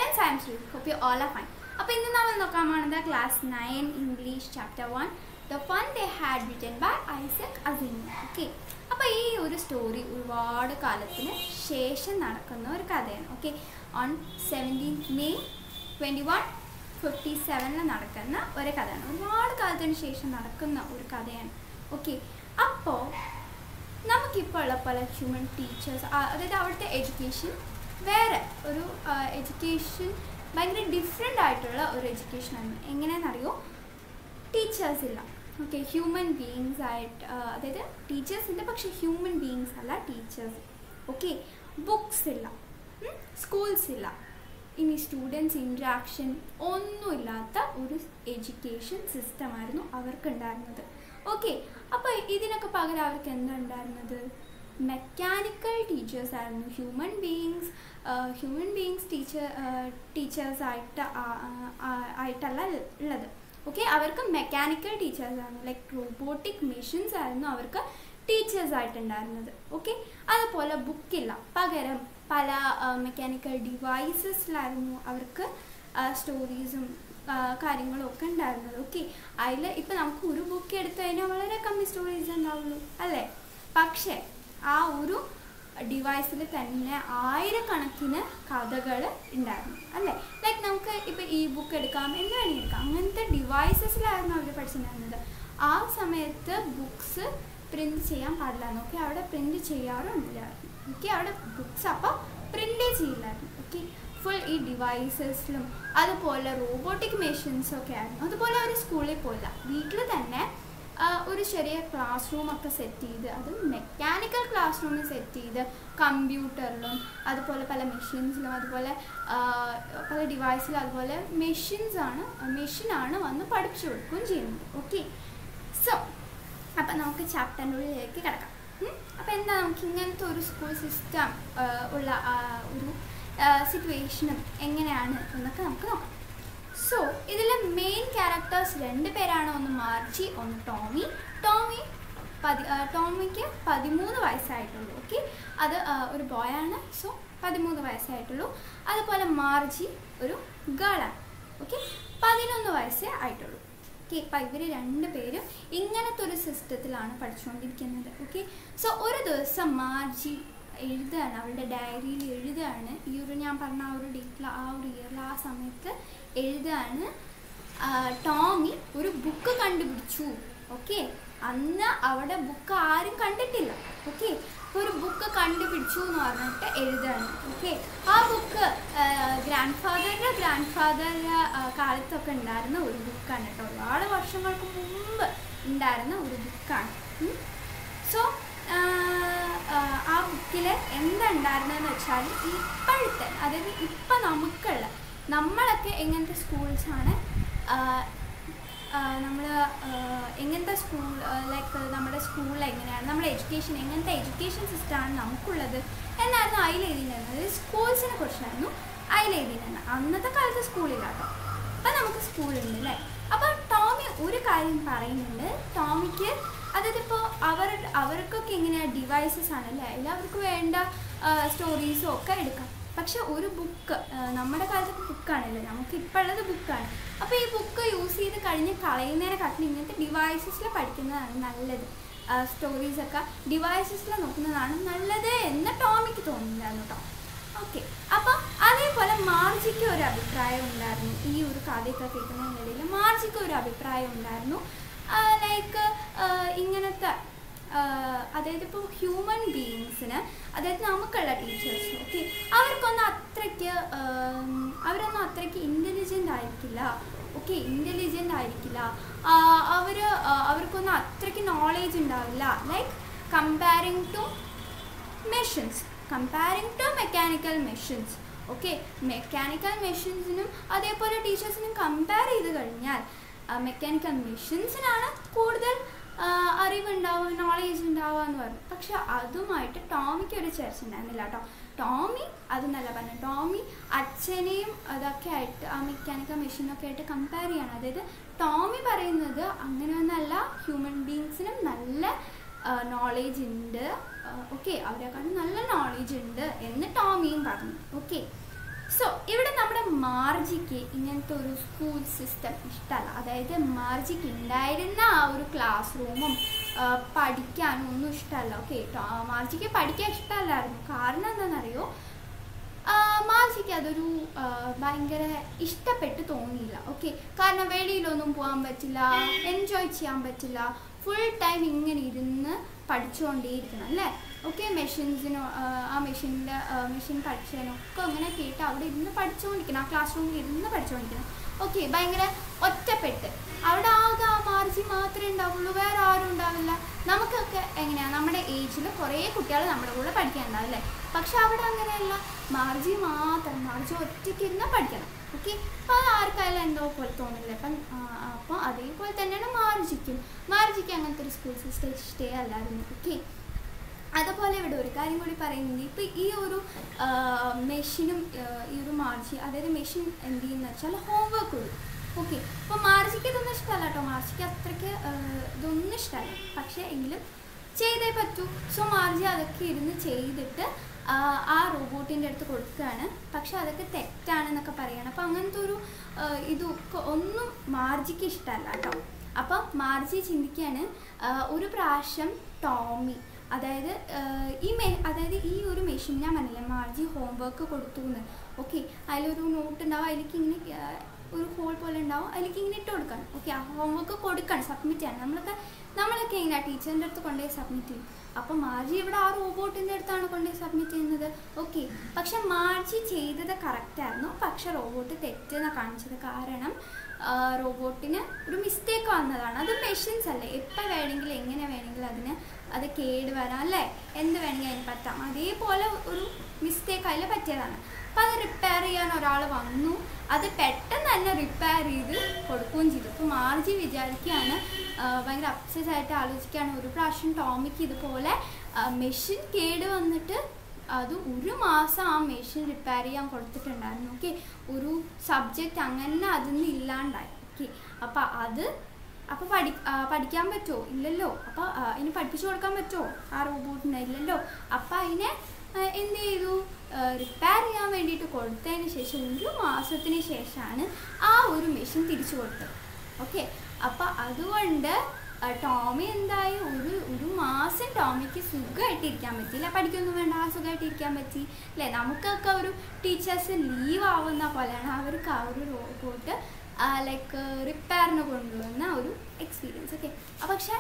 Friends I am Shree hope you all are fine അപ്പോൾ ഇന്ന് നമ്മൾ നോക്കാൻ പോകുന്നത് class nine English chapter one the fun they had written by Isaac Asimov okay അപ്പോൾ ഈ ഒരു സ്റ്റോറി ഒരുപാട് കാലത്തിന് ശേഷം നടക്കുന്ന ഒരു കഥയാണ് okay on seventeen May twenty one fifty സെവനിൽ നടക്കുന്ന ഒരു കഥയാണ് ഒരുപാട് കാലത്തിന് ശേഷം നടക്കുന്ന ഒരു കഥയാണ് ഓക്കെ അപ്പോൾ നമുക്കിപ്പോൾ ഉള്ള പല ഹ്യൂമൻ ടീച്ചേഴ്സ് അതായത് അവിടുത്തെ എഡ്യൂക്കേഷൻ വേറെ ഒരു എഡ്യൂക്കേഷൻ ഭയങ്കര ഡിഫറെൻ്റ് ആയിട്ടുള്ള ഒരു എഡ്യൂക്കേഷനാണ് എങ്ങനെയാണെന്നറിയോ ടീച്ചേഴ്സ് ഇല്ല ഓക്കെ ഹ്യൂമൻ ബീയിങ്സ് ആയിട്ട് അതായത് ടീച്ചേഴ്സ് ഉണ്ട് പക്ഷേ ഹ്യൂമൻ ബീയിങ്സ് അല്ല ടീച്ചേഴ്സ് ഓക്കെ ബുക്സ് ഇല്ല സ്കൂൾസ് ഇല്ല ഇനി സ്റ്റുഡൻസ് ഇൻട്രാക്ഷൻ ഒന്നുമില്ലാത്ത ഒരു എഡ്യൂക്കേഷൻ സിസ്റ്റമായിരുന്നു അവർക്കുണ്ടായിരുന്നത് ഓക്കെ അപ്പോൾ ഇതിനൊക്കെ പകരം അവർക്ക് എന്താ ഉണ്ടായിരുന്നത് മെക്കാനിക്കൽ ടീച്ചേഴ്സ് ആയിരുന്നു human beings human beings teacher teachers ആയിട്ട് ആയിട്ടല്ല ഉള്ളത് ഓക്കെ അവർക്ക് മെക്കാനിക്കൽ ടീച്ചേഴ്സ് ആയിരുന്നു ലൈക്ക് റോബോട്ടിക് മെഷീൻസ് ആയിരുന്നു അവർക്ക് ടീച്ചേഴ്സ് ആയിട്ടുണ്ടായിരുന്നത് ഓക്കെ അതുപോലെ ബുക്കില്ല പകരം പല മെക്കാനിക്കൽ ഡിവൈസസിലായിരുന്നു അവർക്ക് സ്റ്റോറീസും കാര്യങ്ങളും ഒക്കെ ഉണ്ടായിരുന്നത് ഓക്കെ അതിൽ ഇപ്പം നമുക്ക് ഒരു ബുക്ക് എടുത്തു കഴിഞ്ഞാൽ വളരെ കമ്മി സ്റ്റോറീസ് ഉണ്ടാവുള്ളൂ അല്ലേ പക്ഷേ ആ ഒരു ഡിവൈസിൽ തന്നെ ആയിരക്കണക്കിന് കഥകൾ ഉണ്ടായിരുന്നു അല്ലേ ലൈക്ക് നമുക്ക് ഇപ്പം ഈ ബുക്ക് എടുക്കാം എന്ന് വേണമെങ്കിൽ എടുക്കാം അങ്ങനത്തെ ഡിവൈസസിലായിരുന്നു അവർ പഠിച്ചിട്ടുണ്ടായിരുന്നത് ആ സമയത്ത് ബുക്സ് പ്രിന്റ് ചെയ്യാൻ പാടില്ലായിരുന്നു ഓക്കെ അവിടെ പ്രിന്റ് ചെയ്യാറുമില്ലായിരുന്നു ഓക്കെ അവിടെ ബുക്സ് അപ്പോൾ പ്രിൻ്റേ ചെയ്യില്ലായിരുന്നു ഓക്കെ ഫുൾ ഈ ഡിവൈസസിലും അതുപോലെ റോബോട്ടിക് മെഷീൻസ് ഒക്കെ ആയിരുന്നു അതുപോലെ അവർ സ്കൂളിൽ പോയില്ല വീട്ടിൽ തന്നെ ഒരു ചെറിയ ക്ലാസ് റൂമൊക്കെ സെറ്റ് ചെയ്ത് അത് മെക്കാനിക്കൽ ക്ലാസ് റൂമിൽ സെറ്റ് ചെയ്ത് കമ്പ്യൂട്ടറിലും അതുപോലെ പല മെഷീൻസിലും അതുപോലെ പല ഡിവൈസിലും അതുപോലെ മെഷീൻസ് ആണ് മെഷീനാണ് വന്ന് പഠിപ്പിച്ചു കൊടുക്കുകയും ചെയ്യുന്നത് ഓക്കെ സോ അപ്പം നമുക്ക് ചാപ്റ്ററിൻ്റെ ഉള്ളിലേക്ക് കിടക്കാം അപ്പം എന്താ നമുക്ക് ഇങ്ങനത്തെ ഒരു സ്കൂൾ സിസ്റ്റം ഉള്ള ഒരു സിറ്റുവേഷനും എങ്ങനെയാണ് എന്നൊക്കെ നമുക്ക് നോക്കാം സോ ഇതിലെ മെയിൻ ക്യാരക്ടേഴ്സ് രണ്ട് പേരാണ് ഒന്ന് മാർജി ഒന്ന് ടോമി ടോമി പതി ടോമിക്ക് പതിമൂന്ന് വയസ്സായിട്ടുള്ളൂ ഓക്കെ അത് ഒരു ബോയാണ് സോ പതിമൂന്ന് വയസ്സായിട്ടുള്ളൂ അതുപോലെ മാർജി ഒരു ഗേളാണ് ഓക്കെ പതിനൊന്ന് വയസ്സേ ആയിട്ടുള്ളൂ ഓക്കെ അപ്പം ഇവർ രണ്ട് പേരും ഇങ്ങനത്തെ ഒരു സിസ്റ്റത്തിലാണ് പഠിച്ചുകൊണ്ടിരിക്കുന്നത് ഓക്കെ സോ ഒരു ദിവസം മാർജി എഴുതുകയാണ് അവളുടെ ഡയറിയിൽ എഴുതുകയാണ് ഈ ഒരു ഞാൻ പറഞ്ഞ ആ ഒരു ഡേറ്റിൽ ആ ഒരു ഇയറിൽ ആ സമയത്ത് എഴുതുകയാണ് ടോമി ഒരു ബുക്ക് കണ്ടുപിടിച്ചു ഓക്കെ അന്ന് അവിടെ ബുക്ക് ആരും കണ്ടിട്ടില്ല ഓക്കെ ഒരു ബുക്ക് കണ്ടുപിടിച്ചു എന്ന് പറഞ്ഞിട്ട് എഴുതുകയാണ് ഓക്കെ ആ ബുക്ക് ഗ്രാൻഡ് ഫാദറിൻ്റെ ഗ്രാൻഡ് ഫാദറിൻ്റെ കാലത്തൊക്കെ ഉണ്ടായിരുന്ന ഒരു ബുക്കാണ് കേട്ടോ ഒരുപാട് വർഷങ്ങൾക്ക് മുമ്പ് ഉണ്ടായിരുന്ന ഒരു ബുക്കാണ് സോ ആ ബുക്കിൽ എന്തുണ്ടായിരുന്നതെന്ന് വെച്ചാൽ ഇപ്പോഴത്തെ അതായത് ഇപ്പം നമുക്കുള്ള നമ്മളൊക്കെ എങ്ങനത്തെ സ്കൂൾസാണ് നമ്മൾ എങ്ങനത്തെ സ്കൂൾ ലൈക്ക് നമ്മുടെ സ്കൂളിൽ എങ്ങനെയാണ് നമ്മുടെ എഡ്യൂക്കേഷൻ എങ്ങനത്തെ എഡ്യൂക്കേഷൻ സിസ്റ്റമാണ് നമുക്കുള്ളത് എന്നായിരുന്നു അതിൽ എഴുതിയിരുന്നത് സ്കൂൾസിനെ കുറിച്ചായിരുന്നു അതിൽ എഴുതിയിരുന്നത് അന്നത്തെ കാലത്ത് സ്കൂളില്ല കേട്ടോ അപ്പം നമുക്ക് സ്കൂളുണ്ട് അല്ലേ അപ്പോൾ ടോമി ഒരു കാര്യം പറയുന്നുണ്ട് ടോമിക്ക് അതായത് ഇപ്പോൾ അവർ അവർക്കൊക്കെ എങ്ങനെയാണ് ഡിവൈസസ് ആണല്ലേ എല്ലാവർക്കും വേണ്ട സ്റ്റോറീസും ഒക്കെ എടുക്കാം പക്ഷെ ഒരു ബുക്ക് നമ്മുടെ കാലത്തൊക്കെ ബുക്കാണല്ലോ നമുക്ക് ഇപ്പോൾ ഉള്ളത് ബുക്കാണ് അപ്പോൾ ഈ ബുക്ക് യൂസ് ചെയ്ത് കഴിഞ്ഞ് കളയുന്നതിനെക്കാട്ടിലും ഇങ്ങനത്തെ ഡിവൈസസിൽ പഠിക്കുന്നതാണ് നല്ലത് സ്റ്റോറീസൊക്കെ ഡിവൈസസിൽ നോക്കുന്നതാണ് നല്ലത് എന്ന് ടോമിക്ക് തോന്നുന്നുണ്ടായിരുന്നു കേട്ടോ ഓക്കെ അപ്പം അതേപോലെ മാർജിക്ക് ഒരു അഭിപ്രായം ഉണ്ടായിരുന്നു ഈ ഒരു കഥയൊക്കെ കേൾക്കുന്നതിനിടയിൽ മാർജിക്ക് ഒരു അഭിപ്രായം ഉണ്ടായിരുന്നു ലൈക്ക് ഇങ്ങനത്തെ അതായത് ഇപ്പോൾ ഹ്യൂമൻ ബീയിങ്സിന് അതായത് നമുക്കുള്ള ടീച്ചേഴ്സ് ഓക്കെ അവർക്കൊന്നും അത്രയ്ക്ക് അവരൊന്നും അത്രയ്ക്ക് ഇൻ്റലിജൻ്റ് ആയിരിക്കില്ല ഓക്കെ ഇൻ്റലിജൻ്റ് ആയിരിക്കില്ല അവർ അവർക്കൊന്നും അത്രയ്ക്ക് നോളേജ് ഉണ്ടാവില്ല like comparing to machines comparing to mechanical machines okay mechanical മെഷീൻസിനും അതേപോലെ ടീച്ചേഴ്സിനും കമ്പയർ ചെയ്ത് കഴിഞ്ഞാൽ മെക്കാനിക്കൽ മെഷീൻസിനാണ് കൂടുതൽ അറിവുണ്ടാവുക നോളേജ് ഉണ്ടാവുക എന്ന് പറഞ്ഞു പക്ഷെ അതുമായിട്ട് ടോമിക്ക് ഒരു ചർച്ച ഉണ്ടായിരുന്നില്ല കേട്ടോ ടോമി അതൊന്നല്ല പറഞ്ഞു ടോമി അച്ഛനെയും അതൊക്കെ ആയിട്ട് ആ മെക്കാനിക്കൽ മെഷീനൊക്കെ ആയിട്ട് കമ്പയർ ചെയ്യണം അതായത് ടോമി പറയുന്നത് അങ്ങനെയൊന്നല്ല ഹ്യൂമൻ ബീങ്സിനും നല്ല നോളേജ് ഉണ്ട് ഓക്കെ അവരെക്കാളും നല്ല നോളേജ് ഉണ്ട് എന്ന് ടോമിയും പറഞ്ഞു ഓക്കെ സോ ഇവിടെ നമ്മുടെ മാർജിക്ക് ഇങ്ങനത്തെ ഒരു സ്കൂൾ സിസ്റ്റം ഇഷ്ടമല്ല അതായത് മാർജിക്ക് ഉണ്ടായിരുന്ന ആ ഒരു ക്ലാസ് റൂമും പഠിക്കാനും ഒന്നും ഇഷ്ടമല്ല ഓക്കെ മാർജിക്ക് പഠിക്കാൻ ഇഷ്ടമല്ലായിരുന്നു കാരണം എന്താണെന്നറിയോ ആ, മാർജിക്ക് അതൊരു ആ, ഭയങ്കര ഇഷ്ടപ്പെട്ട് തോന്നിയില്ല ഓക്കെ കാരണം വെളിയിലൊന്നും പോകാൻ പറ്റില്ല എൻജോയ് ചെയ്യാൻ പറ്റില്ല ഫുൾ ടൈം ഇങ്ങനെ ഇരുന്ന് പഠിച്ചുകൊണ്ടേയിരിക്കണം അല്ലേ ഓക്കെ മെഷീൻസിനോ ആ മെഷീനിൽ മെഷീൻ പഠിച്ചതിനൊക്കെ അങ്ങനെ കേട്ട് അവിടെ ഇരുന്ന് പഠിച്ചുകൊണ്ടിരിക്കണം ആ ക്ലാസ് റൂമിൽ ഇരുന്ന് പഠിച്ചുകൊണ്ടിരിക്കണം ഓക്കെ ഭയങ്കര ഒറ്റപ്പെട്ട് അവിടെ ആകെ ആ മാർജി മാത്രമേ ഉണ്ടാവുള്ളൂ വേറെ ആരും ഉണ്ടാവില്ല നമുക്കൊക്കെ എങ്ങനെയാണ് നമ്മുടെ ഏജിൽ കുറേ കുട്ടികൾ നമ്മുടെ കൂടെ പഠിക്കാനുണ്ടാവും അല്ലേ പക്ഷെ അവിടെ അങ്ങനെയല്ല മാർജി മാത്രം മാർജി ഒറ്റയ്ക്ക് ഇരുന്ന് പഠിക്കണം ഓക്കെ അപ്പോൾ അത് ആർക്കായാലും എന്തോ പോലെ തോന്നില്ല അപ്പം അപ്പോൾ അതേപോലെ തന്നെയാണ് മാർജിക്കും മാർജിക്ക് അങ്ങനത്തെ ഒരു സ്കൂൾ സിസ്റ്റം ഇഷ്ടേ അല്ലായിരുന്നു ഓക്കെ അതുപോലെ ഇവിടെ ഒരു കാര്യം കൂടി പറയുന്നത് ഇപ്പം ഈ ഒരു മെഷീനും ഈ ഒരു മാർജി അതായത് മെഷീൻ എന്ത് ചെയ്യുന്ന വെച്ചാൽ ഹോംവർക്ക് കൊടുക്കും ഓക്കെ അപ്പോൾ മാർജിക്ക് ഇതൊന്നും ഇഷ്ടമല്ല കേട്ടോ മാർജിക്ക് അത്രയ്ക്ക് ആ, ഇതൊന്നും ഇഷ്ടമല്ല പക്ഷേ എങ്കിലും ചെയ്തേ പറ്റൂ സോ മാർജി അതൊക്കെ ഇരുന്ന് ചെയ്തിട്ട് ആ, ആ റോബോട്ടിൻ്റെ അടുത്ത് കൊടുക്കുകയാണ് പക്ഷെ അതൊക്കെ തെറ്റാണെന്നൊക്കെ പറയണം അപ്പം അങ്ങനത്തെ ഒരു ആ, ഇതൊക്കെ ഒന്നും മാർജിക്ക് ഇഷ്ടമല്ല കേട്ടോ അപ്പം മാർജി ചിന്തിക്കുകയാണ് ആ, ഒരു പ്രാവശ്യം ടോമി അതായത് ആ, ഈ മെ അതായത് ഈ ഒരു മെഷീൻ ഞാൻ പറഞ്ഞില്ലേ മാർജി ഹോംവർക്ക് കൊടുത്തു എന്ന് ഓക്കെ അതിലൊരു നോട്ട് ഉണ്ടാവും അതിലേക്ക് ഇങ്ങനെ ആ, ഒരു ഹോൾ പോലെ ഉണ്ടാവും അതിലേക്ക് ഇങ്ങനെ ഇട്ട് കൊടുക്കണം ഓക്കെ ആ ഹോംവർക്ക് കൊടുക്കണം സബ്മിറ്റ് ചെയ്യണം നമ്മളൊക്കെ നമ്മളൊക്കെ എങ്ങനെയാണ് ടീച്ചറിൻ്റെ അടുത്ത് കൊണ്ടുപോയി സബ്മിറ്റ് ചെയ്യും അപ്പം മാർജി ഇവിടെ ആ റോബോട്ടിൻ്റെ അടുത്താണ് കൊണ്ടുപോയി സബ്മിറ്റ് ചെയ്യുന്നത് ഓക്കെ പക്ഷെ മാർജി ചെയ്തത് കറക്റ്റ് ആയിരുന്നു പക്ഷെ റോബോട്ട് തെറ്റെന്ന് കാണിച്ചത് കാരണം ആ, റോബോട്ടിന് ഒരു മിസ്റ്റേക്ക് വന്നതാണ് അത് മെഷീൻസ് അല്ലേ എപ്പോൾ വേണമെങ്കിലും എങ്ങനെ വേണമെങ്കിലും അതിന് അത് കേട് വരാം അല്ലേ എന്ത് വേണമെങ്കിൽ അതിന് പറ്റാം അതേപോലെ ഒരു മിസ്റ്റേക്ക് അതിൽ പറ്റിയതാണ് അപ്പം അത് റിപ്പയർ ചെയ്യാൻ ഒരാൾ വന്നു അത് പെട്ടെന്ന് തന്നെ റിപ്പയർ ചെയ്ത് കൊടുക്കുകയും ചെയ്തു അപ്പോൾ മാർജി വിചാരിക്കുകയാണ് ആ, ഭയങ്കര അപ്സെറ്റ് ആയിട്ട് ആലോചിക്കുകയാണ് ഒരു പ്രാവശ്യം ടോമിക്ക് ഇതുപോലെ മെഷീൻ കേട് വന്നിട്ട് അത് ഒരു മാസം ആ മെഷീൻ റിപ്പയർ ചെയ്യാൻ കൊടുത്തിട്ടുണ്ടായിരുന്നു ഓക്കെ ഒരു സബ്ജക്റ്റ് അങ്ങനെ അതിൽ നിന്ന് ഇല്ലാണ്ടായി ഓക്കെ അപ്പം അത് അപ്പോൾ പഠി ആ, പഠിക്കാൻ പറ്റുമോ ഇല്ലല്ലോ അപ്പോൾ അതിന് പഠിപ്പിച്ചു കൊടുക്കാൻ പറ്റുമോ ആ റോബോട്ടിന് ഇല്ലല്ലോ അപ്പം അതിനെ ആ, എന്ത് ചെയ്തു റിപ്പയർ ചെയ്യാൻ വേണ്ടിയിട്ട് കൊടുത്തതിന് ശേഷം ഒരു മാസത്തിന് ശേഷമാണ് ആ ഒരു മെഷീൻ തിരിച്ചു കൊടുത്തത് ഓക്കെ അപ്പം അതുകൊണ്ട് ആ, ടോമി എന്തായി ഒരു ഒരു മാസം ടോമിക്ക് സുഖമായിട്ട് ഇരിക്കാൻ പറ്റിയില്ല പഠിക്കൊന്നും വേണ്ട ആ സുഖമായിട്ട് ഇരിക്കാൻ പറ്റി അല്ലേ നമുക്കൊക്കെ ഒരു ടീച്ചേഴ്സ് ലീവ് ആവുന്ന പോലെയാണ് അവർക്ക് ആ ഒരു റോബോട്ട് ലൈക്ക് റിപ്പയറിന് കൊണ്ടുവന്ന ഒരു എക്സ്പീരിയൻസ് ഓക്കെ പക്ഷേ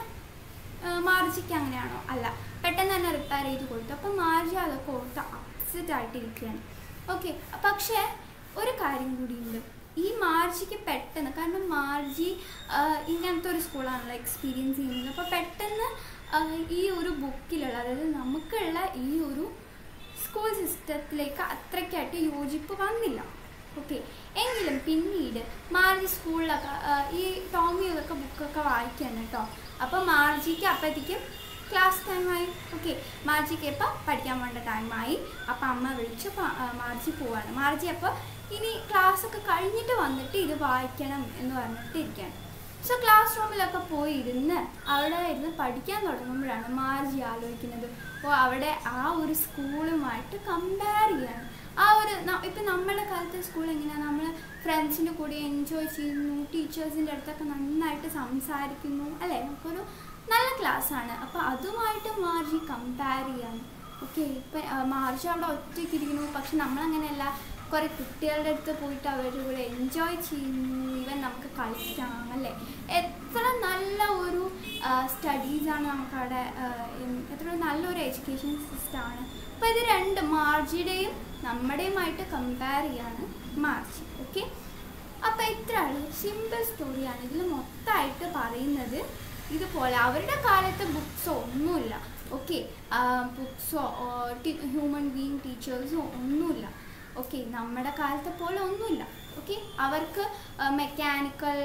മാർജിക്ക് അങ്ങനെയാണോ അല്ല പെട്ടെന്ന് തന്നെ റിപ്പയർ ചെയ്ത് കൊടുത്തു അപ്പം മാർജി അതൊക്കെ ഓർത്ത് അപ്സെറ്റ് ആയിട്ടിരിക്കുകയാണ് ഓക്കെ പക്ഷേ ഒരു കാര്യം കൂടിയുണ്ട് ഈ മാർജിക്ക് പെട്ടെന്ന് കാരണം മാർജി ആ, ഇങ്ങനത്തെ ഒരു സ്കൂളാണല്ലോ എക്സ്പീരിയൻസ് ചെയ്യുന്നത് അപ്പോൾ പെട്ടെന്ന് ആ, ഈ ഒരു ബുക്കിലുള്ള അതായത് നമുക്കുള്ള ഈ ഒരു സ്കൂൾ സിസ്റ്റത്തിലേക്ക് അത്രയ്ക്കായിട്ട് യോജിപ്പ് വന്നില്ല ഓക്കെ എങ്കിലും പിന്നീട് മാർജി സ്കൂളിലൊക്കെ ആ, ഈ ടോമിയൊക്കെ ബുക്കൊക്കെ വായിക്കാണ് കേട്ടോ അപ്പോൾ മാർജിക്ക് അപ്പോഴത്തേക്കും ക്ലാസ് ടൈമായി ഓക്കെ മാർജിക്ക് ഇപ്പോൾ പഠിക്കാൻ വേണ്ട ടൈമായി അപ്പോൾ അമ്മ വിളിച്ച് പ- ആ, മാർജി പോവാണ് മാർജി അപ്പോൾ ഇനി ക്ലാസ് ഒക്കെ കഴിഞ്ഞിട്ട് വന്നിട്ട് ഇത് വായിക്കണം എന്ന് പറഞ്ഞിട്ട് ഇരിക്കുകയാണ് സോ ക്ലാസ് റൂമിലൊക്കെ പോയി ഇരുന്ന് അവിടെ ഇരുന്ന് പഠിക്കാൻ തുടങ്ങുമ്പോഴാണ് മാർജി ആലോചിക്കുന്നത് അപ്പോൾ അവിടെ ആ ഒരു സ്കൂളുമായിട്ട് കമ്പയർ ചെയ്യാണ് ആ ഒരു ന- ഇപ്പം നമ്മുടെ കാലത്തെ സ്കൂൾ എങ്ങനെയാണ് നമ്മൾ ഫ്രണ്ട്സിൻ്റെ കൂടെ എൻജോയ് ചെയ്യുന്നു ടീച്ചേഴ്സിൻ്റെ അടുത്തൊക്കെ നന്നായിട്ട് സംസാരിക്കുന്നു അല്ലേ നമുക്കൊരു നല്ല ക്ലാസ്സാണ് അപ്പോൾ അതുമായിട്ട് മാർജി കമ്പയർ ചെയ്യാണ് ഓക്കെ ഇപ്പം മാർജി അവിടെ ഒറ്റയ്ക്ക് ഇരിക്കുന്നു പക്ഷെ നമ്മളങ്ങനെയല്ല കുറേ കുട്ടികളുടെ അടുത്ത് പോയിട്ട് അവരുടെ കൂടെ എൻജോയ് ചെയ്യുന്നു ഈവൻ നമുക്ക് കളിക്കാം അല്ലേ എത്ര നല്ല ഒരു സ്റ്റഡീസാണ് നമുക്കവിടെ ആ, എം- എത്ര നല്ലൊരു എഡ്യൂക്കേഷൻ സിസ്റ്റമാണ് അപ്പോൾ ഇത് രണ്ട് മാർജിയുടെയും നമ്മുടെയുമായിട്ട് കമ്പയർ ചെയ്യാണ് മാർജി ഓക്കെ അപ്പോൾ ഇത്രയാണ് സിമ്പിൾ സ്റ്റോറിയാണ് ഇതിൽ മൊത്തമായിട്ട് പറയുന്നത് ഇതുപോലെ അവരുടെ കാലത്ത് ബുക്സോ ഒന്നുമില്ല ഓക്കെ ബുക്സോ ഹ്യൂമൻ ബീങ് ടീച്ചേഴ്സോ ഒന്നുമില്ല ഓക്കെ നമ്മുടെ കാലത്തെ പോലെ ഒന്നുമില്ല ഓക്കെ അവർക്ക് മെക്കാനിക്കൽ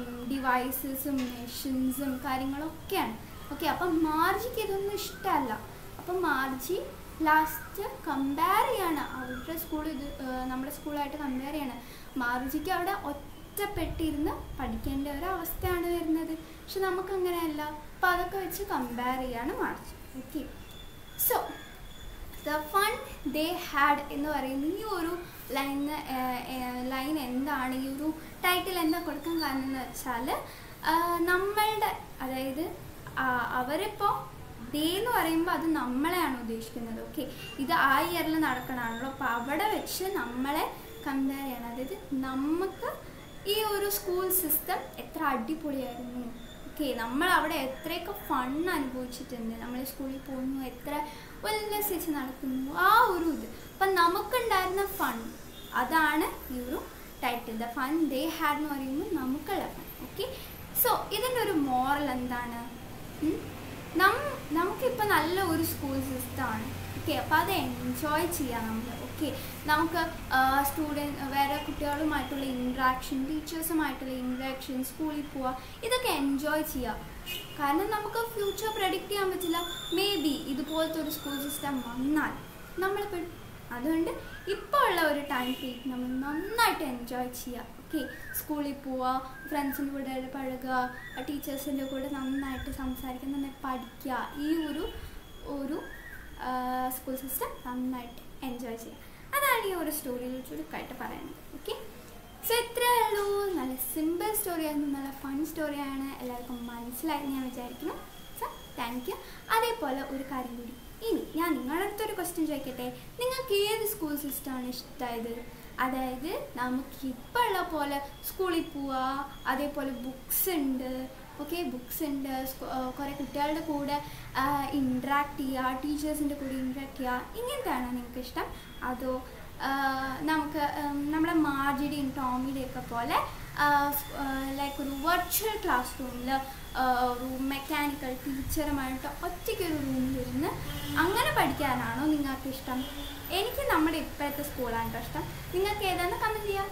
ഡിവൈസസും മെഷീൻസും കാര്യങ്ങളൊക്കെയാണ് ഓക്കെ അപ്പം മാർജിക്ക് ഇതൊന്നും ഇഷ്ടമല്ല അപ്പം മാർജി ലാസ്റ്റ് കമ്പയർ ചെയ്യാണ് അവരുടെ സ്കൂൾ ഇത് ആ, നമ്മുടെ സ്കൂളായിട്ട് കമ്പയർ ചെയ്യാണ് മാർജിക്ക് അവിടെ ഒറ്റപ്പെട്ടിരുന്ന് പഠിക്കേണ്ട ഒരു അവസ്ഥയാണ് വരുന്നത് പക്ഷെ നമുക്കങ്ങനെയല്ല അപ്പം അതൊക്കെ വെച്ച് കമ്പയർ ചെയ്യാണ് മാർജി okay so the fun they had എന്ന് പറയുന്ന ഈ ഒരു ലൈൻ ലൈൻ എന്താണ് ഈ ഒരു ടൈറ്റിൽ എന്താ കൊടുക്കാൻ കാരണം എന്ന് വെച്ചാൽ നമ്മളുടെ അതായത് ആ, അവരിപ്പോ ഡേ എന്ന് പറയുമ്പോൾ അത് നമ്മളെയാണ് ഉദ്ദേശിക്കുന്നത് ഓക്കെ ഇത് ആ ഇയറിൽ നടക്കണമാണല്ലോ അപ്പോൾ അവിടെ വെച്ച് നമ്മളെ കമ്പയർ ചെയ്യണം അതായത് നമുക്ക് ഈ ഒരു സ്കൂൾ സിസ്റ്റം എത്ര അടിപൊളിയായിരുന്നു ഓക്കെ നമ്മൾ അവിടെ എത്രയൊക്കെ ഫൺ അനുഭവിച്ചിട്ടുണ്ട് നമ്മൾ സ്കൂളിൽ പോകുന്നു എത്ര ഉല്ലസിച്ച് നടക്കുന്നു ആ ഒരു ഇത് അപ്പം നമുക്കുണ്ടായിരുന്ന ഫൺ അതാണ് ഈ ഒരു title the fun they had എന്ന് പറയുമ്പോൾ നമുക്കുള്ള ഫൺ ഓക്കെ സോ ഇതിൻ്റെ ഒരു മോറൽ എന്താണ് ഉം? നം നമുക്കിപ്പോൾ നല്ല ഒരു സ്കൂൾ സിസ്റ്റമാണ് ഓക്കെ അപ്പോൾ അത് എൻജോയ് ചെയ്യാം നമ്മൾ ഓക്കെ നമുക്ക് സ്റ്റുഡൻറ്റ് വേറെ കുട്ടികളുമായിട്ടുള്ള ഇൻട്രാക്ഷൻ ടീച്ചേഴ്സുമായിട്ടുള്ള ഇൻട്രാക്ഷൻ സ്കൂളിൽ പോവുക ഇതൊക്കെ എൻജോയ് ചെയ്യാം കാരണം നമുക്ക് ഫ്യൂച്ചർ പ്രഡിക്റ്റ് ചെയ്യാൻ പറ്റില്ല മേ ബി ഇതുപോലത്തെ ഒരു സ്കൂൾ സിസ്റ്റം വന്നാൽ നമ്മൾ പെടും അതുകൊണ്ട് ഇപ്പോൾ ഉള്ള ഒരു ടൈം പീരീഡ് നമ്മൾ നന്നായിട്ട് എൻജോയ് ചെയ്യുക ഓക്കെ സ്കൂളിൽ പോവുക ഫ്രണ്ട്സിൻ്റെ കൂടെ പഴകുക ടീച്ചേഴ്സിൻ്റെ കൂടെ നന്നായിട്ട് സംസാരിക്കുക നന്നായിട്ട് പഠിക്കുക ഈ ഒരു ഒരു സ്കൂൾ സിസ്റ്റം നന്നായിട്ട് എൻജോയ് ചെയ്യുക അതാണ് ഈ ഒരു സ്റ്റോറിയിൽ ചുരുക്കമായിട്ട് പറയുന്നത് ഓക്കെ സോ ഇത്രയേ ഉള്ളൂ നല്ല സിമ്പിൾ സ്റ്റോറിയായിരുന്നു നല്ല ഫൺ സ്റ്റോറിയാണ് എല്ലാവർക്കും മനസ്സിലായി ഞാൻ വിചാരിക്കുന്നു സോ താങ്ക് യു അതേപോലെ ഒരു കാര്യം കൂടി ഇനി ഞാൻ നിങ്ങളുടെ അടുത്തൊരു ക്വസ്റ്റ്യൻ ചോദിക്കട്ടെ നിങ്ങൾക്ക് ഏത് സ്കൂൾ സിസ്റ്റമാണ് ഇഷ്ടമായത് അതായത് നമുക്ക് ഇപ്പോൾ ഉള്ള പോലെ സ്കൂളിൽ പോവുക അതേപോലെ ബുക്സ് ഉണ്ട് ഓക്കെ ബുക്സ് ഉണ്ട് കുറേ കുട്ടികളുടെ കൂടെ ഇൻട്രാക്ട് ചെയ്യുക ടീച്ചേഴ്സിൻ്റെ കൂടെ ഇൻട്രാക്ട് ചെയ്യുക ഇങ്ങനത്തെയാണോ നിങ്ങൾക്ക് ഇഷ്ടം അതോ ആ, നമുക്ക് ഉം, നമ്മുടെ മാർജിയുടെയും ടോമിയുടെയും ഒക്കെ പോലെ ലൈക്ക് ഒരു വെർച്വൽ ക്ലാസ് റൂമിൽ ഒരു മെക്കാനിക്കൽ ടീച്ചറുമായിട്ട് ഒറ്റയ്ക്ക് ഒരു റൂമിലിരുന്ന് അങ്ങനെ പഠിക്കാനാണോ നിങ്ങൾക്ക് ഇഷ്ടം എനിക്ക് നമ്മുടെ ഇപ്പോഴത്തെ സ്കൂളാണ് കേട്ടോ ഇഷ്ടം നിങ്ങൾക്ക് ഏതാണെന്ന് കമൻറ്റ് ചെയ്യാം